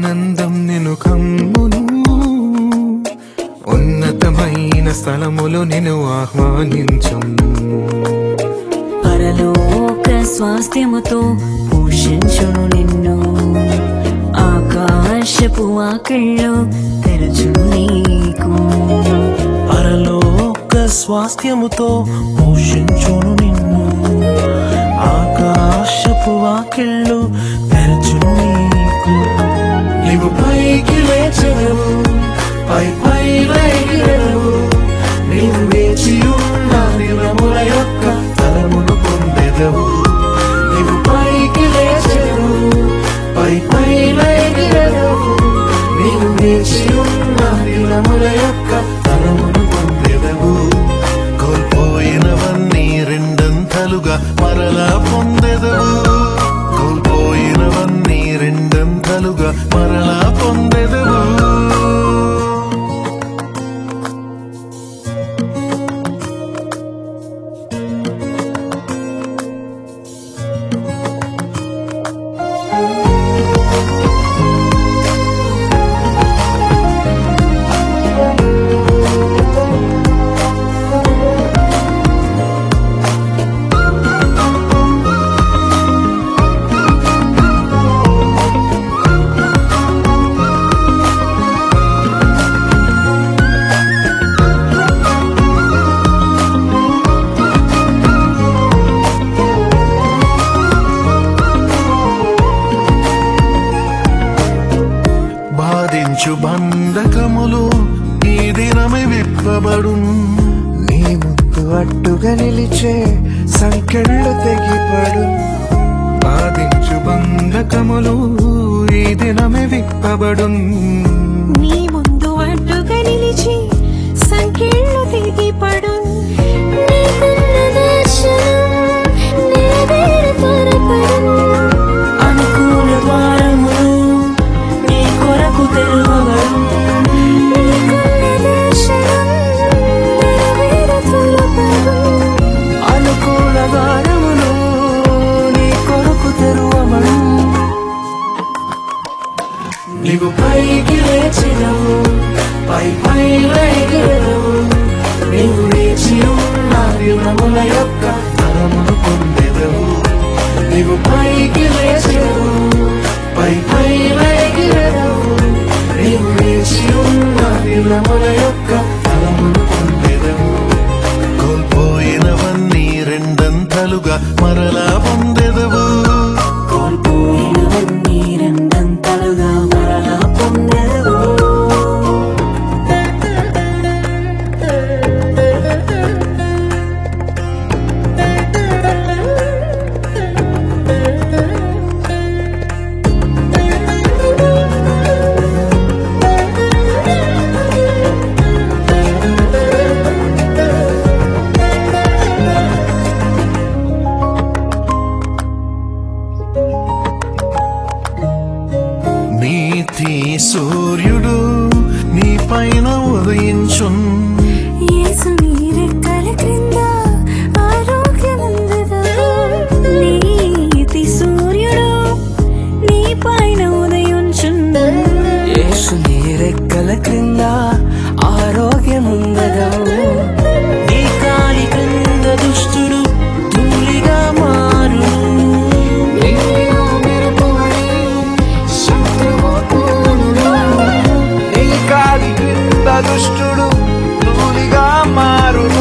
ఆనందం నిన్ను కమ్మును ఉన్నతమైన స్థలములో నిన్ను ఆహ్వానించును పరలోక స్వాస్థ్యముతో పోషించును నిన్ను ఆకాశపు వాకిళ్ళు తెరచును నీకు పరలోక స్వాస్థ్యముతో పోషించును నిన్ను ఆకాశపు వాకిళ్ళు తెరచును నీకు నీవు పైకి లేచెదవు పై పై ఎగిరెదవు నీవు వేచి ఉన్న దినముల యొక్క ఫలమును పొందెదవు నీవు పైకి లేచెదవు పై పై ఎగిరెదవు నీవు వేచి ఉన్న దినముల యొక్క ఫలమును పొందెదవు కోల్పోయినవన్నీ రెండంతలుగా మరలా పొందెదవు కోల్పోయినవన్నీ రెండంతలుగా మరలా పొందెదవు బాధించు బంధకములు ఈ దినమే విప్పబడు నీ ముందు అడ్డుగా నిలిచే సంఖ్యలు తెగిపడు బాధించు బంధకములు ఈ దినమే విప్పబడు నీ ముందు అడ్డుగా నిలిచి సంఖ్యలు తెగిపడు నీకున్న దర్శనం నెరవేరు త్వరపడు అనుకూల ద్వారములు నీ కొరకు తెరవబడు నీకున్న దర్శనం నెరవేరు త్వరపడు అనుకూల ద్వారములు నీ కొరకు తెరవబడు నీవు పైకి లేచినవు పై పై ఎగిరెదవు నీవు వేచి ఉన్న దినముల యొక్క ఫలమును పొందెదవు నీవు పైకి లేచినవు పై పై ఎగిరెదవు నీవు వేచి ఉన్న దినముల యొక్క ఫలమును పొందెదవు కోల్పోయినవన్నీ రెండంతలుగా మరలా పొందెదవు కోల్పోయినవన్నీ రెండంతలుగా మరలా పొందెదవు నీతి సూర్యుడు నీ పైన ఉదయించున్ యేసు నీ రెక్కల క్రింద ఆరోగ్యముందదా నీతి సూర్యుడు నీ పైన ఉదయించున్న యేసు నీ రెక్కల క్రింద ఆరోగ్యముందగవు నీ కాలి క్రింద దుష్టుడు ధూళిగా మారు నీ కాలి క్రింద దుష్టుడు ధూళిగా మారును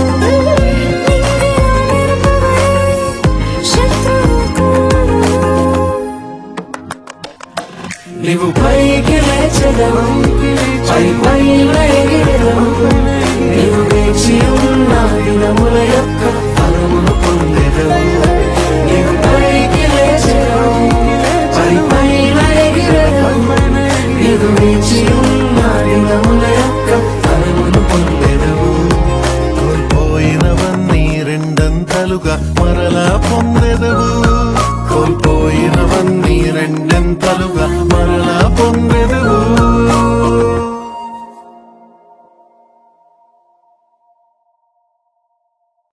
నీవు పైకి లేచెదవు పై పై ఎగిరెదవు నీవు వేచి ఉన్న దినముల యొక్క ఫలమును పొందెదవు నీవు పైకి లేచెదవు పై పై ఎగిరెదవు నీవు వేచి ఉన్న దినముల యొక్క ఫలమును పొందెదవు కోల్పోయినవన్నీ రెండంతలుగా